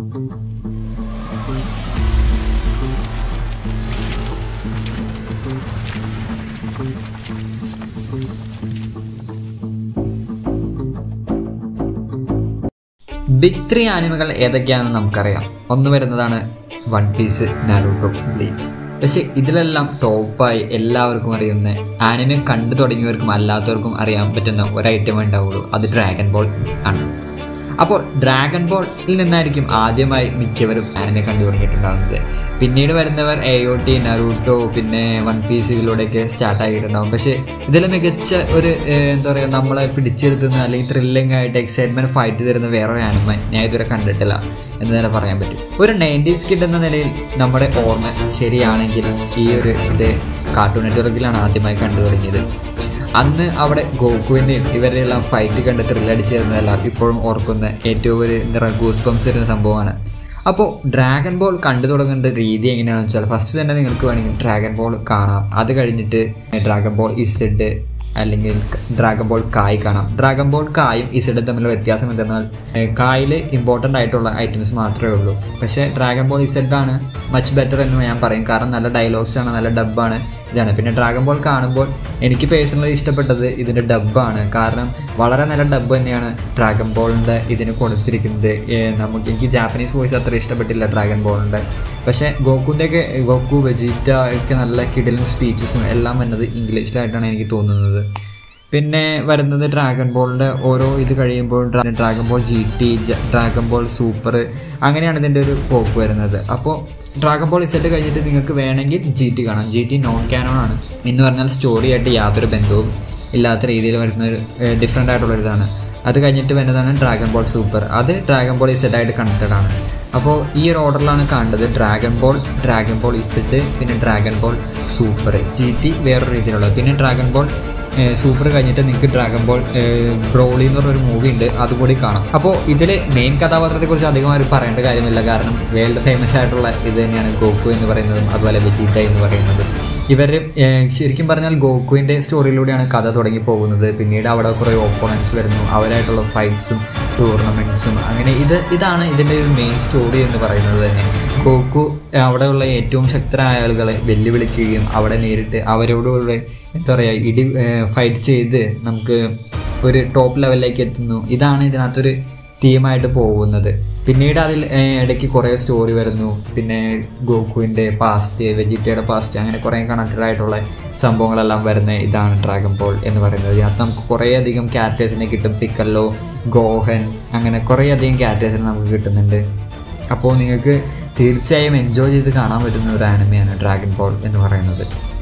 big three ആനിമകൾ ഏതൊക്കെയാണെന്ന് നമുക്കറിയാം ഒന്ന് വരുന്നതാണ് വൺ പീസ് നാരൂട്ടോ ബ്ലീച്ച് പക്ഷെ ഇതിലെല്ലാം ടോപ്പായി എല്ലാവർക്കും അറിയുന്ന ആനിമെ കണ്ടു തുടങ്ങിയവർക്കും അല്ലാത്തവർക്കും അറിയാൻ പറ്റുന്ന ഒരു ഐറ്റം ഉണ്ടാവുള്ളൂ അത് ഡ്രാഗൺ ബോൾ ആണ് അപ്പോൾ ഡ്രാഗൺ ബോളിൽ നിന്നായിരിക്കും ആദ്യമായി മിക്കവരും ആനിമെ കണ്ടു തുടങ്ങിയിട്ടുണ്ടാകുന്നത് പിന്നീട് വരുന്നവർ എ ഒ ടി നറൂട്ടോ പിന്നെ വൺ പീസുകളിലൂടെയൊക്കെ സ്റ്റാർട്ട് ആയിട്ടുണ്ടാകും പക്ഷേ ഇതിൽ മികച്ച ഒരു ഏഹ്, എന്താ പറയുക നമ്മളെ പിടിച്ചെടുത്തുന്ന അല്ലെങ്കിൽ ത്രില്ലിംഗ് ആയിട്ട് എക്സൈറ്റ്മെൻറ്റ് ഫൈറ്റ് തരുന്ന വേറൊരു ആനിമ ഞാൻ ഇതുവരെ കണ്ടിട്ടില്ല എന്ന് തന്നെ പറയാൻ പറ്റും ഒരു നയൻറ്റീസ് കിഡ് എന്ന നിലയിൽ നമ്മുടെ ഓർമ്മ ശരിയാണെങ്കിൽ ഈ ഒരു ഇത് കാർട്ടൂൺ നെറ്റ്വർക്കിലാണ് ആദ്യമായി കണ്ടു തുടങ്ങിയത് അന്ന് അവിടെ ഗോകുവിൻ്റെയും ഇവരുടെ എല്ലാം ഫൈറ്റ് കണ്ട് ത്രില്ലടിച്ച് തരുന്നതെല്ലാം ഇപ്പോഴും ഓർക്കുന്ന ഏറ്റവും ഒരു എന്താ പറയുക ഗൂസ് പംസ് വരുന്ന സംഭവമാണ് അപ്പോൾ ഡ്രാഗൺ ബോൾ കണ്ടു തുടങ്ങേണ്ട രീതി എങ്ങനെയാണെന്ന് വെച്ചാൽ ഫസ്റ്റ് തന്നെ നിങ്ങൾക്ക് വേണമെങ്കിൽ ഡ്രാഗൺ ബോൾ കാണാം അത് കഴിഞ്ഞിട്ട് ഡ്രാഗൺ ബോൾ ഇസഡ് അല്ലെങ്കിൽ ഡ്രാഗൺ ബോൾ കായ് കാണാം ഡ്രാഗൺ ബോൾ കായും ഇസഡും തമ്മിലുള്ള വ്യത്യാസം എന്തെന്നാൽ കായിൽ ഇമ്പോർട്ടൻ്റ് ആയിട്ടുള്ള ഐറ്റംസ് മാത്രമേ ഉള്ളൂ പക്ഷേ ഡ്രാഗൺ ബോൾ ഇസഡ് ആണ് മച്ച് ബെറ്റർ എന്ന് ഞാൻ പറയും കാരണം നല്ല ഡയലോഗ്സ് ആണ് നല്ല ഡബ്ബാണ് ഇതാണ് പിന്നെ ഡ്രാഗൺ ബോൾ കാണുമ്പോൾ എനിക്ക് പേഴ്സണലി ഇഷ്ടപ്പെട്ടത് ഇതിൻ്റെ ഡബ്ബാണ് കാരണം വളരെ നല്ല ഡബ്ബ് തന്നെയാണ് ഡ്രാഗൺ ബോളിൻ്റെ ഇതിന് കൊടുത്തിരിക്കുന്നത് ഏർ നമുക്ക് എനിക്ക് ജാപ്പനീസ് വോയിസ് അത്ര ഇഷ്ടപ്പെട്ടില്ല ഡ്രാഗൺ ബോളിൻ്റെ പക്ഷേ ഗോക്കുൻ്റെ ഒക്കെ ഗോക്കു വെജീറ്റ ഒക്കെ നല്ല കിടിലൻ സ്പീച്ചസും എല്ലാം വരുന്നത് ഇംഗ്ലീഷിലായിട്ടാണ് എനിക്ക് തോന്നുന്നത് പിന്നെ വരുന്നത് ഡ്രാഗൺ ബോളിൻ്റെ ഓരോ ഇത് കഴിയുമ്പോൾ ഡ്രാ- ഡ്രാഗൺ ബോൾ ജി ടി ജ- ഡ്രാഗൺ ബോൾ സൂപ്പർ അങ്ങനെയാണ് ഇതിൻ്റെ ഒരു പോക്ക് വരുന്നത് അപ്പോൾ ഡ്രാഗൺ ബോൾ ഇസെറ്റ് കഴിഞ്ഞിട്ട് നിങ്ങൾക്ക് വേണമെങ്കിൽ ജി ടി കാണാം ജി ടി നോൺ ക്യാനോൺ ആണ് എന്ന് പറഞ്ഞാൽ സ്റ്റോറിയായിട്ട് യാതൊരു ബന്ധവും ഇല്ലാത്ത രീതിയിൽ വരുന്ന ഒരു ഡിഫറെൻ്റ് ആയിട്ടുള്ള ഒരു ഇതാണ് അത് കഴിഞ്ഞിട്ട് വരുന്നതാണ് ഡ്രാഗൺ ബോൾ സൂപ്പർ അത് ഡ്രാഗൺ ബോൾ ഇസെറ്റ് ആയിട്ട് കണക്റ്റഡ് ആണ് അപ്പോൾ ഈ ഒരു ഓർഡറിലാണ് കാണേണ്ടത് Dragon Ball Dragon Ball Z പിന്നെ Dragon Ball Super G T വേറൊരു രീതിയിലുള്ളത് പിന്നെ ഡ്രാഗൺ ബോൾ സൂപ്പർ കഴിഞ്ഞിട്ട് നിങ്ങൾക്ക് ഡ്രാഗൺ ബോൾ ബ്രോളി എന്ന് പറഞ്ഞൊരു മൂവി ഉണ്ട് അതുകൂടി കാണാം അപ്പോൾ ഇതിൽ മെയിൻ കഥാപാത്രത്തെക്കുറിച്ച് അധികമായി പറയേണ്ട കാര്യമില്ല കാരണം വേൾഡ് ഫേമസ് ആയിട്ടുള്ള ഇത് തന്നെയാണ് ഗോകു എന്ന് പറയുന്നതും അതുപോലെ വെജീറ്റ എന്ന് പറയുന്നത് ഇവർ ശരിക്കും പറഞ്ഞാൽ ഗോകുവിൻ്റെ സ്റ്റോറിയിലൂടെയാണ് കഥ തുടങ്ങി പോകുന്നത് പിന്നീട് അവിടെ കുറേ ഓപ്പോണൻസ് വരുന്നു അവരായിട്ടുള്ള ഫൈറ്റ്സും ടൂർണമെൻറ്റ്സും അങ്ങനെ ഇത് ഇതാണ് ഇതിൻ്റെ ഒരു മെയിൻ സ്റ്റോറി എന്ന് പറയുന്നത് തന്നെ ഗോകു അവിടെയുള്ള ഏറ്റവും ശക്തരായ ആളുകളെ വെല്ലുവിളിക്കുകയും അവിടെ നേരിട്ട് അവരോടുകൂടെ എന്താ പറയുക ഇടി ഫൈറ്റ് ചെയ്ത് നമുക്ക് ഒരു ടോപ്പ് ലെവലിലേക്ക് എത്തുന്നു ഇതാണ് ഇതിനകത്തൊരു തീമായിട്ട് പോകുന്നത് പിന്നീട് അതിൽ ഏഹ്, ഇടയ്ക്ക് കുറേ സ്റ്റോറി വരുന്നു പിന്നെ ഗോകുവിൻ്റെ പാസ്റ്റ് വെജിറ്റയുടെ പാസ്റ്റ് അങ്ങനെ കുറേ കണക്റ്റഡ് ആയിട്ടുള്ള സംഭവങ്ങളെല്ലാം വരുന്ന ഇതാണ് ഡ്രാഗൺ ബോൾ എന്ന് പറയുന്നത് ഇതിനകത്ത് നമുക്ക് കുറേയധികം ക്യാരക്ടേഴ്സിനെ കിട്ടും പിക്കല്ലോ ഗോഹൻ അങ്ങനെ കുറേയധികം ക്യാരക്ടേഴ്സിനെ നമുക്ക് കിട്ടുന്നുണ്ട് അപ്പോൾ നിങ്ങൾക്ക് തീർച്ചയായും എൻജോയ് ചെയ്ത് കാണാൻ പറ്റുന്ന ഒരു ആനിമയാണ് ഡ്രാഗൺ ബോൾ എന്ന് പറയുന്നത്